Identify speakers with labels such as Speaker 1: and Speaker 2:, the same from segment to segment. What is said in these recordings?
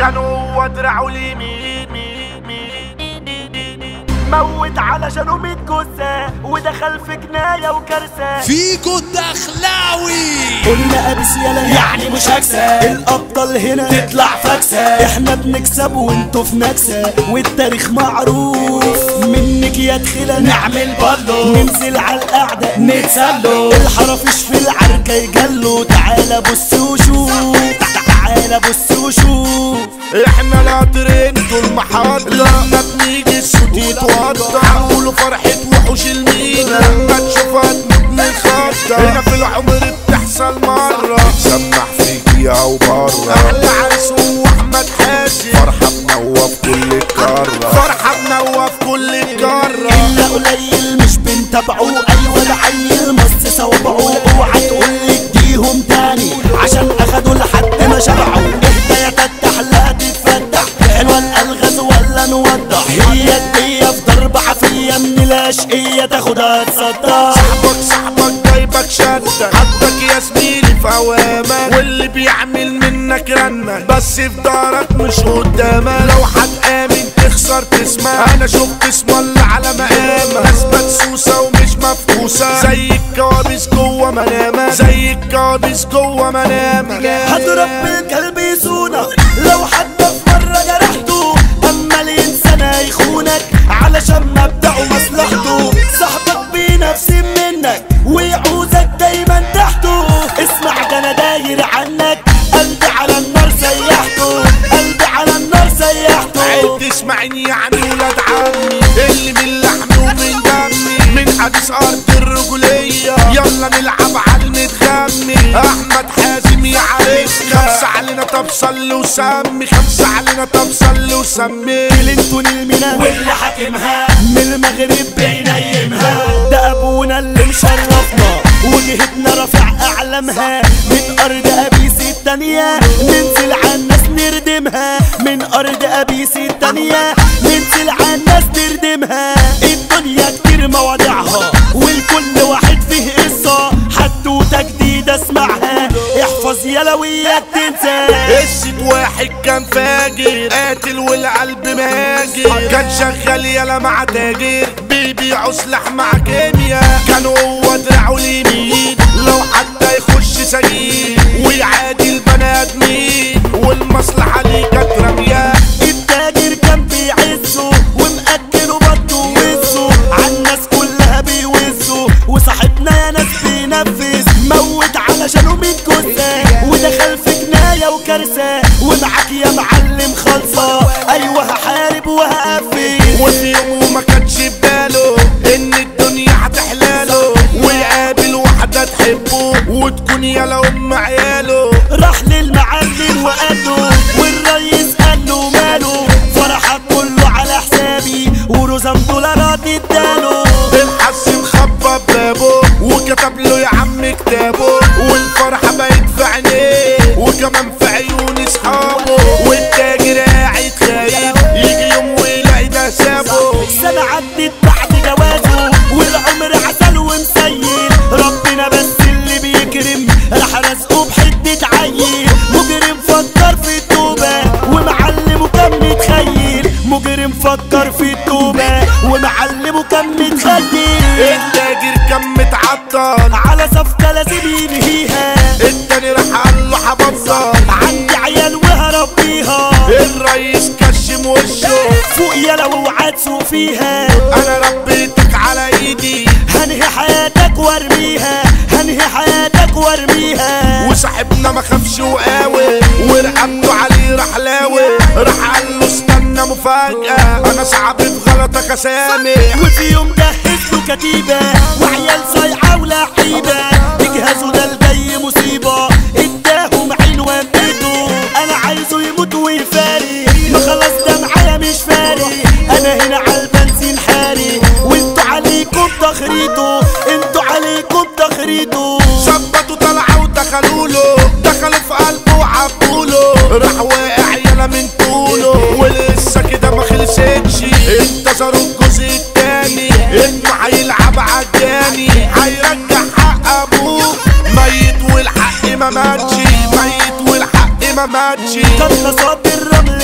Speaker 1: كان هو دراعه اليمين موت علشانه ميت جثة ودخل في جناية وكارثة
Speaker 2: فيكو الدخلاوي
Speaker 3: قلنا ابس يلا يعني مش هكسب الابطال هنا تطلع فاكسة احنا بنكسب وانتوا في نكسة والتاريخ معروف منك يا دخلة نعمل بلو ننزل على القعدة نتسلو الحرافيش في العركة يجلو تعالى بص وشوف تعالى بص وشوف
Speaker 1: احنا القطرين دول محطة لما بنيجي الصوت يتوضع عمولوا فرحة وحوش المينا لما تشوفها تموت من الخطة هنا في العمر بتحصل مرة
Speaker 4: سمح فيك يا وبره
Speaker 1: احلى عرس واحمد حازم
Speaker 4: فرحة منوة في كل القارة
Speaker 1: فرحة منوة في كل القارة
Speaker 3: الا قليل مش بنتابعه ايوه ده عيل مص صوابعه اوعى تقول لي اديهم تاني عشان اخدوا لحد ما شبعوا اهدى يا تفتح لا تتفتح حلوه الالغاز ولا نوضح هي الدية في ضرب عافية من الاشقية تاخدها تصدق
Speaker 1: صاحبك صاحبك جايبك شدك حطك يا زميلي في اوامك واللي بيعمل منك رنك بس في دارك مش قدامك لو هتآمن تخسر تسمع انا شفت اسم الله على مقامك ناس مدسوسة ومش مفقوسة زي الكوابيس جوه منامك زي الكوابيس جوه منامك
Speaker 3: هضرب بالقلب يسونك لو حتى في مرة جرحته اما الانسان هيخونك علشان مبدأه مصلحته صاحبك بنفسي منك ويعوزك دايما تحته اسمع ده انا داير عنك قلبي على النار سيحته قلبي على النار سيحته
Speaker 1: عيب تسمعني يعني ولاد عمي اللي من لحمي ومن دمي من حديث ارض الرجولية يلا نلعب على المتغمي احمد حازم يا عريسنا خمسة علينا طب صلي وسمي خمسة علينا طب صلي وسمي
Speaker 3: كلينتون المينا واللي حاكمها من المغرب بينيمها ده ابونا اللي مشرفنا وجهتنا رافع اعلامها من ارض ابيس التانية ننزل على الناس نردمها من ارض ابيس التانية ننزل على الناس نردمها الدنيا كتير مواضيعها والكل واحد فيه قصة حدوتة جديدة اسمعها احفظ يلويات تنسى
Speaker 1: قصة واحد كان فاجر قاتل والقلب ماجر كان شغال يلا مع تاجر بيبيعوا سلاح مع كيمياء كان هو دراعه اليمين لو حتى يخش سجين ويعادي البني ادمين والمصلحة ليه كانت رمياه
Speaker 3: التاجر كان بيعزه ومأكله بطه ووزه عالناس كلها بيوزه وصاحبنا يا ناس بينفذ موت علشانه ميت جثة ودخل في جناية وكارثة ومعاك يا معلم خالصة أيوة هحارب وهقفل
Speaker 1: وفي يوم ما كانش في باله ان الدنيا هتحلاله ويقابل واحدة تحبه وتكون يلا ام عياله
Speaker 3: راح للمعلم وقال له والريس قال له ماله فرحك كله على حسابي ورزم دولارات اداله
Speaker 1: الحس مخبى بابه وكتب له يا عم كتابه والفرحة بقت في عينيه وكمان في عيون اصحابه والتاجر قاعد خايف يجي يوم ويلاقي ده سابه
Speaker 3: سنة عدت بعد جوازه والعمر عسل ومسير ربنا بس اللي بيكرم راح رزقه بحتة عيل مجرم فكر في التوبة ومعلمه كان متخيل مجرم فكر في التوبة ومعلمه كان متخيل
Speaker 1: التاجر كان متعطل
Speaker 3: على صفقة لازم ينهيها
Speaker 1: التاني راح قال له هبطل
Speaker 3: عندي عيال وهربيها
Speaker 1: الرئيس كشم وشه
Speaker 3: فوق يلا واوعى تسوق فيها
Speaker 1: انا ربيتك على ايدي
Speaker 3: هنهي حياتك وارميها هنهي حياتك وارميها
Speaker 1: وصاحبنا ما خافش وقاوي ورقبته عليه راح لاوي راح قال له استنى مفاجأة انا صعب في غلطك اسامح
Speaker 3: وفي يوم جهز له كتيبة وعيال صايعة ولعيبة يجهزوا ده الجاي مصيبة اداهم عين وامته انا عايزه يموت ويفاري ما خلاص ده معايا مش فاري انا هنا على البنزين حاري وانتوا عليكم تخريطه انتوا عليكم تخريطه
Speaker 1: ظبطوا طلعوا ودخلوا له دخلوا في قلبه وعبوا له راح واقع يلا من طوله ولسه كده ما خلصتش انتظروا الجزء التاني انه هيلعب عالجاني هيرجع حق ابوه ميت والحق ما ماتش ميت والحق ما ماتش
Speaker 3: كان نصاب الرمل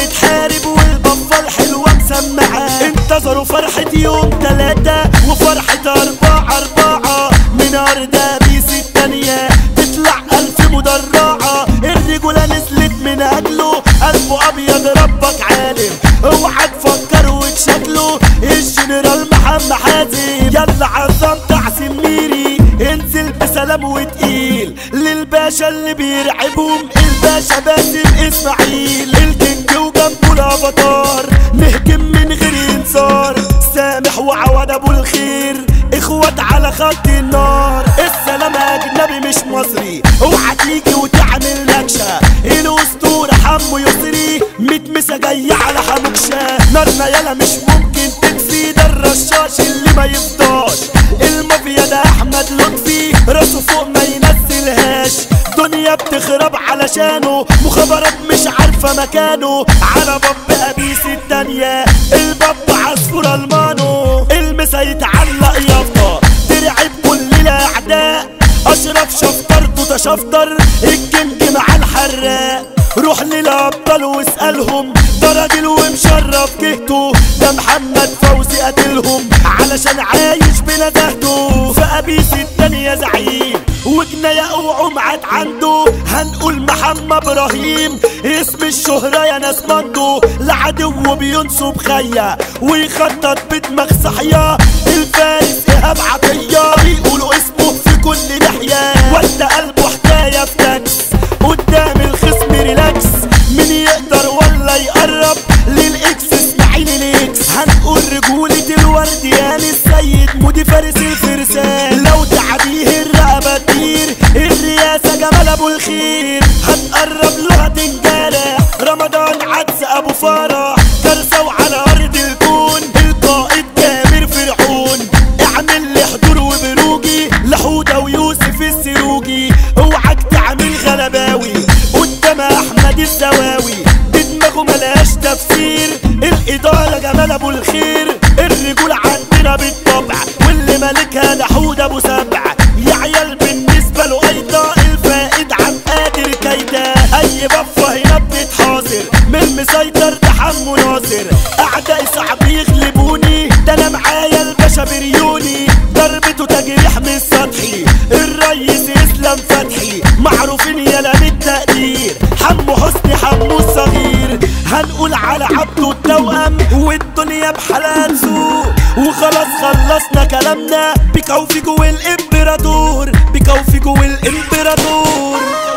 Speaker 3: قلبه ابيض ربك عالم اوعى تفكر وتشكله الجنرال محمد حازم يلا عظم تعسيم ميري انزل بسلام وتقيل للباشا اللي بيرعبهم الباشا باسم اسماعيل الكينج وجنبه الافاتار نهجم من غير انذار سامح وعواد ابو الخير اخوات على خط النار السلام اجنبي مش مصري اوعى تيجي وتعمل لكشه الاسطوره حمو يسري متمسه جايه على حموكشه نارنا يلا مش ممكن تكفي ده الرشاش اللي ما يفضاش المافيا ده احمد لطفي راسه فوق ما ينزلهاش دنيا بتخرب علشانه مخابرات مش عارفة مكانه على باب أبيس التانية الباب عصفور المانو المسا يتعلق يافطة ترعب كل الأعداء أشرف شفطرته تشفطر الكينج مع الحراق روح للأبطال واسألهم ده راجل ومشرف جهته ده محمد فوزي قتلهم علشان عايش بنزهته في أبيس التانية زعيم وجناية وعمعت عنده هنقول محمد ابراهيم اسم الشهرة يا ناس مندو لعدو بينصب خيا ويخطط بدماغ صحية الفارس ايهاب عطية بيقولوا اسمه في كل ناحية ولا قلبه حكاية في تاكس قدام الخصم ريلاكس مين يقدر ولا يقرب للاكس اسماعيل الاكس هنقول رجولة الورديان السيد مودي فارس الفرسان لو تعديه الرقبة تطير الرئاسة جمال ابو الخير هتقرب له هتنجرح رمضان عدس ابو فرح كارثة وعلى ارض الكون القائد جابر فرعون اعمل لي حضور وبروجي لحودة ويوسف السروجي اوعك تعمل غلباوي قدام احمد الزواوي بدماغه ملهاش تفسير الادارة جمال ابو الخير الرجول عندنا بالطبع واللي مالكها لحود ابو سبع يا عيال بالنسبة له ايضا الفائد عن قادر كيدا اي بفة هنا بتتحاصر من مسيطر ده حمو ناصر اعدائي صعب يغلبوني ده انا معايا الباشا بريوني ضربته تجريح من سطحي الريس اسلام فتحي معروفين يالا بالتقدير حمو حسني حمو الصغير هنقول على عبده التوأم والدنيا بحالات سوق وخلاص خلصنا كلامنا بيكاو فيجو الامبراطور بيكاو فيجو الامبراطور